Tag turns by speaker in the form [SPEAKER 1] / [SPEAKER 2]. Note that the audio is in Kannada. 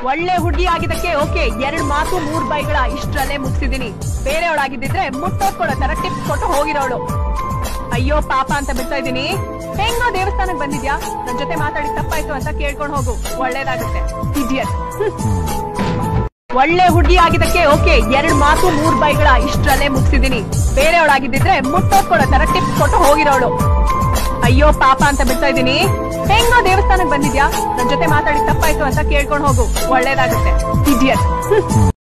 [SPEAKER 1] ಒಳ್ಳೆ ಹುಡುಗಿ ಆಗಿದ್ದಕ್ಕೆ ಓಕೆ ಎರಡ್ ಮಾತು ಮೂರ್ ಬೈಗಳ ಇಷ್ಟ್ರಲ್ಲೇ ಮುಗಿಸಿದೀನಿ ಬೇರೆಯವಳಾಗಿದ್ದಿದ್ರೆ ಮುಟ್ಟೋದ್ಕೊಡೋ ತರ ಟಿಪ್ಸ್ ಕೊಟ್ಟು ಹೋಗಿರೋಳು ಅಯ್ಯೋ ಪಾಪ ಅಂತ ಬಿಡ್ತಾ ಇದೀನಿ ಹೆಂಗೋ ದೇವಸ್ಥಾನಕ್ ಬಂದಿದ್ಯಾ ನನ್ ಜೊತೆ ಮಾತಾಡಿ ತಪ್ಪಾಯ್ತು ಅಂತ ಕೇಳ್ಕೊಂಡ್ ಹೋಗು ಒಳ್ಳೇದಾಗುತ್ತೆ ಇಡಿಯಟ್ ಒಳ್ಳೆ ಹುಡುಗಿ ಆಗಿದ್ದಕ್ಕೆ ಓಕೆ ಎರಡ್ ಮಾತು ಮೂರ್ ಬೈಗಳ ಇಷ್ಟ್ರಲ್ಲೇ ಮುಗಿಸಿದೀನಿ ಬೇರೆಯವಳಾಗಿದ್ದಿದ್ರೆ ಮುಟ್ಟೋದ್ಕೊಡೋ ತರ ಟಿಪ್ಸ್ ಕೊಟ್ಟು ಹೋಗಿರೋಳು ಅಯ್ಯೋ ಪಾಪ ಅಂತ ಬಿಡ್ತಾ ಇದೀನಿ ಹೆಂಗೋ ದೇವಸ್ಥಾನಕ್ ಬಂದಿದ್ಯಾ ನನ್ ಜೊತೆ ಮಾತಾಡಿ ತಪ್ಪಾಯ್ತು ಅಂತ ಕೇಳ್ಕೊಂಡ್ ಹೋಗು ಒಳ್ಳೇದಾಗುತ್ತೆ ಇಡಿಯಟ್